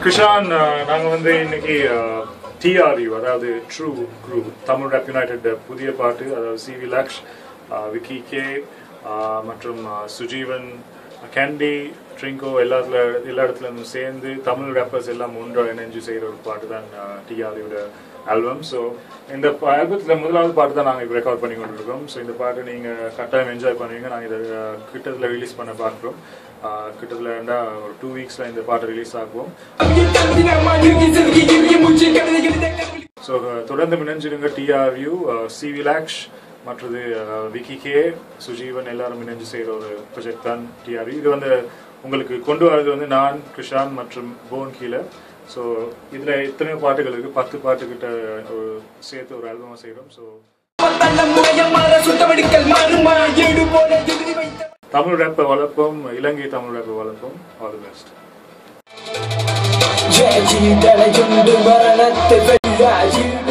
கிருஷான் நாங்கள் வந்து இன்னைக்கு டிஆர்யூ அதாவது true crew Tamil rap united புதிய பாட்டு அதாவது C V Laksh Vicky K மற்றும் அஹ், சுஜீவன் கேண்டி ட்ரிங்கோ எல்லாத்துல எல்லா இடத்துல இருந்தும் சேர்ந்து தமிழ் ரேப்பர்ஸ் எல்லாம் ஒன்றாக இணைஞ்சு செய்கிற ஒரு பாட்டு தான் டிஆர்யூட ஆல்பம் ஸோ இந்த ஆல்பத்தில் முதலாவது பாட்டு தான் நாங்கள் இப்போ ரெக்கார்ட் பண்ணி கொண்டிருக்கோம் ஸோ இந்த பாட்டு நீங்கள் கட்டாயம் என்ஜாய் பண்ணுவீங்க நாங்கள் இதை அஹ், கிட்டத்தில் ரிலீஸ் பண்ண பார்க்குறோம் கிட்டத்தில் ரெண்டா ஒரு டூ வீக்ஸில் இந்த பாட்டு ரிலீஸ் ஆகுவோம் ஸோ தொடர்ந்து இணைஞ்சிருங்க டிஆர்யூ சிவி லாக்ஷ் மற்றது அஹ், விக்கி கே சுஜீவன் எல்லாரும் இணைஞ்சு செய்கிற ஒரு ப்ரொஜெக்ட் தான் டிஆர்யூ இது வந்து உங்களுக்கு கொண்டு வரது வந்து நான் கிருஷான் மற்றும் போன் கீழே ஸோ இதில் எத்தனையோ பாட்டுகள் இருக்குது பத்து பாட்டுக்கிட்ட ஒரு சேர்த்து ஒரு ஆல்பமாக செய்கிறோம் ஸோ தமிழ் ரேப்பை வளர்ப்போம் இலங்கை தமிழ் ரேப்பை வளர்ப்போம் ஆல் தி பெஸ்ட் ஜெயஜி தலை கொண்டு மரணத்தை வெல்லாஜி